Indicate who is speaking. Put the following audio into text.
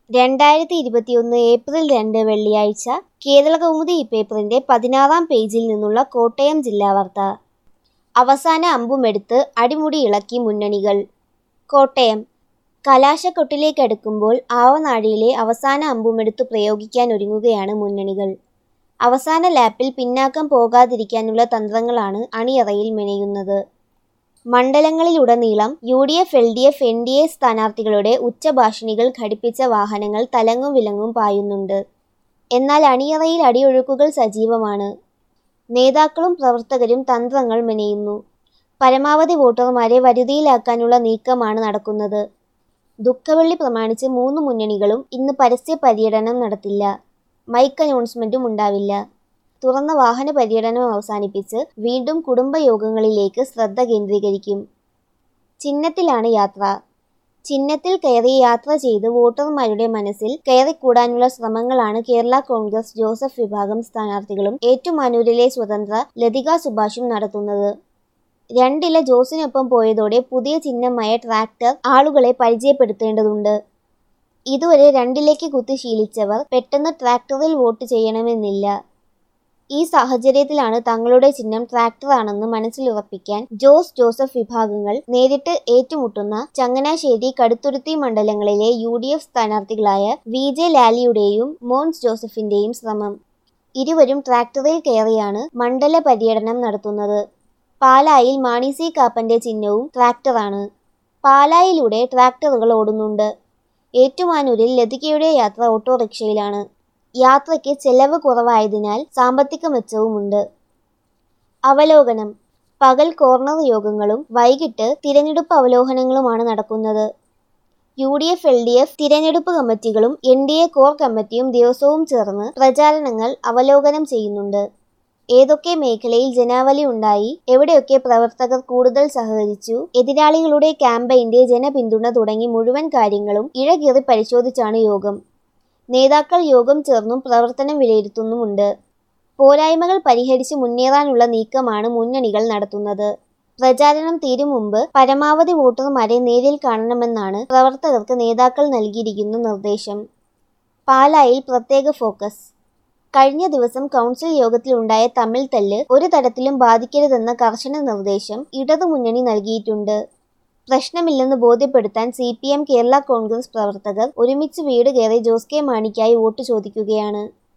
Speaker 1: രണ്ടായിരത്തി ഇരുപത്തിയൊന്ന് ഏപ്രിൽ രണ്ട് വെള്ളിയാഴ്ച കേരളകൗമുദി പേപ്പറിന്റെ പതിനാറാം പേജിൽ നിന്നുള്ള കോട്ടയം ജില്ലാ വാർത്ത അവസാന അമ്പുമെടുത്ത് അടിമുടി ഇളക്കി മുന്നണികൾ കോട്ടയം കലാശക്കൊട്ടിലേക്കടുക്കുമ്പോൾ ആവനാഴിയിലെ അവസാന അമ്പുമെടുത്ത് പ്രയോഗിക്കാൻ ഒരുങ്ങുകയാണ് മുന്നണികൾ അവസാന ലാപ്പിൽ പിന്നാക്കം പോകാതിരിക്കാനുള്ള തന്ത്രങ്ങളാണ് അണിയറയിൽ മെനയുന്നത് മണ്ഡലങ്ങളിലുടനീളം U D F L D F N D A സ്ഥാനാർത്ഥികളുടെ ഉച്ചഭാഷിണികൾ ഘടിപ്പിച്ച വാഹനങ്ങൾ തലങ്ങും വിലങ്ങും പായുന്നുണ്ട് എന്നാൽ അണിയറയിൽ അടിയൊഴുക്കുകൾ സജീവമാണ് നേതാക്കളും പ്രവർത്തകരും തന്ത്രങ്ങൾ മെനയുന്നു പരമാവധി വോട്ടർമാരെ വരുതിയിലാക്കാനുള്ള നീക്കമാണ് നടക്കുന്നത് ദുഃഖവെള്ളി പ്രമാണിച്ച് മൂന്ന് മുന്നണികളും ഇന്ന് പരസ്യ പര്യടനം നടത്തില്ല മൈക്ക് അനൗൺസ്മെന്റും ഉണ്ടാവില്ല തുറന്ന വാഹന പര്യടനം അവസാനിപ്പിച്ച് വീണ്ടും കുടുംബയോഗങ്ങളിലേക്ക് ശ്രദ്ധ കേന്ദ്രീകരിക്കും ചിഹ്നത്തിലാണ് യാത്ര ചിഹ്നത്തിൽ കയറി യാത്ര ചെയ്ത് വോട്ടർമാരുടെ മനസ്സിൽ കയറിക്കൂടാനുള്ള ശ്രമങ്ങളാണ് കേരള കോൺഗ്രസ് ജോസഫ് വിഭാഗം സ്ഥാനാർത്ഥികളും ഏറ്റുമാനൂരിലെ സ്വതന്ത്ര ലതിക സുഭാഷും നടത്തുന്നത് രണ്ടില ജോസിനൊപ്പം പോയതോടെ പുതിയ ചിഹ്നമായ ട്രാക്ടർ ആളുകളെ പരിചയപ്പെടുത്തേണ്ടതുണ്ട് ഇതുവരെ രണ്ടിലേക്ക് കുത്തി ശീലിച്ചവർ പെട്ടെന്ന് ട്രാക്ടറിൽ വോട്ട് ചെയ്യണമെന്നില്ല ഈ സാഹചര്യത്തിലാണ് തങ്ങളുടെ ചിഹ്നം ട്രാക്ടറാണെന്ന് മനസ്സിലുറപ്പിക്കാൻ ജോസ് ജോസഫ് വിഭാഗങ്ങൾ നേരിട്ട് ഏറ്റുമുട്ടുന്ന ചങ്ങനാശ്ശേരി കടുത്തുരുത്തി മണ്ഡലങ്ങളിലെ യു ഡി എഫ് സ്ഥാനാർത്ഥികളായ വി ജെ ലാലിയുടെയും മോൻസ് ജോസഫിന്റെയും ശ്രമം ഇരുവരും ട്രാക്ടറിൽ കയറിയാണ് മണ്ഡല പര്യടനം നടത്തുന്നത് പാലായിൽ മാണി സി കാപ്പന്റെ ചിഹ്നവും ട്രാക്ടറാണ് പാലായിലൂടെ ട്രാക്ടറുകൾ ഓടുന്നുണ്ട് ഏറ്റുമാനൂരിൽ ലതികയുടെ യാത്ര ഓട്ടോറിക്ഷയിലാണ് യാത്രയ്ക്ക് ചെലവ് കുറവായതിനാൽ സാമ്പത്തിക മെച്ചവുമുണ്ട് അവലോകനം പകൽ കോർണർ യോഗങ്ങളും വൈകിട്ട് തിരഞ്ഞെടുപ്പ് അവലോകനങ്ങളുമാണ് നടക്കുന്നത് U D F L D F തിരഞ്ഞെടുപ്പ് കമ്മിറ്റികളും എൻ ഡി എ കോർ കമ്മിറ്റിയും ദിവസവും ചേർന്ന് പ്രചാരണങ്ങൾ അവലോകനം ചെയ്യുന്നുണ്ട് ഏതൊക്കെ മേഖലയിൽ ജനാവലി ഉണ്ടായി എവിടെയൊക്കെ പ്രവർത്തകർ കൂടുതൽ സഹകരിച്ചു എതിരാളികളുടെ ക്യാമ്പയിന്റെ ജനപിന്തുണ തുടങ്ങി മുഴുവൻ കാര്യങ്ങളും ഇഴകീറി പരിശോധിച്ചാണ് യോഗം നേതാക്കൾ യോഗം ചേർന്നും പ്രവർത്തനം വിലയിരുത്തുന്നുമുണ്ട് പോരായ്മകൾ പരിഹരിച്ച് മുന്നേറാനുള്ള നീക്കമാണ് മുന്നണികൾ നടത്തുന്നത് പ്രചാരണം തീരും മുമ്പ് പരമാവധി വോട്ടർമാരെ നേരിൽ കാണണമെന്നാണ് പ്രവർത്തകർക്ക് നേതാക്കൾ നൽകിയിരിക്കുന്ന നിർദ്ദേശം പാലായിൽ പ്രത്യേക ഫോക്കസ് കഴിഞ്ഞ ദിവസം കൗൺസിൽ യോഗത്തിലുണ്ടായ തമ്മിൽ തല്ല് ഒരു തരത്തിലും ബാധിക്കരുതെന്ന കർശന നിർദ്ദേശം ഇടതുമുന്നണി നൽകിയിട്ടുണ്ട് പ്രശ്നമില്ലെന്ന് ബോധ്യപ്പെടുത്താൻ C P M Kerala Congress പ്രവർത്തകർ ഒരുമിച്ച് വീട് കയറി ജോസ് കെ മാണിക്കായി വോട്ട് ചോദിക്കുകയാണ്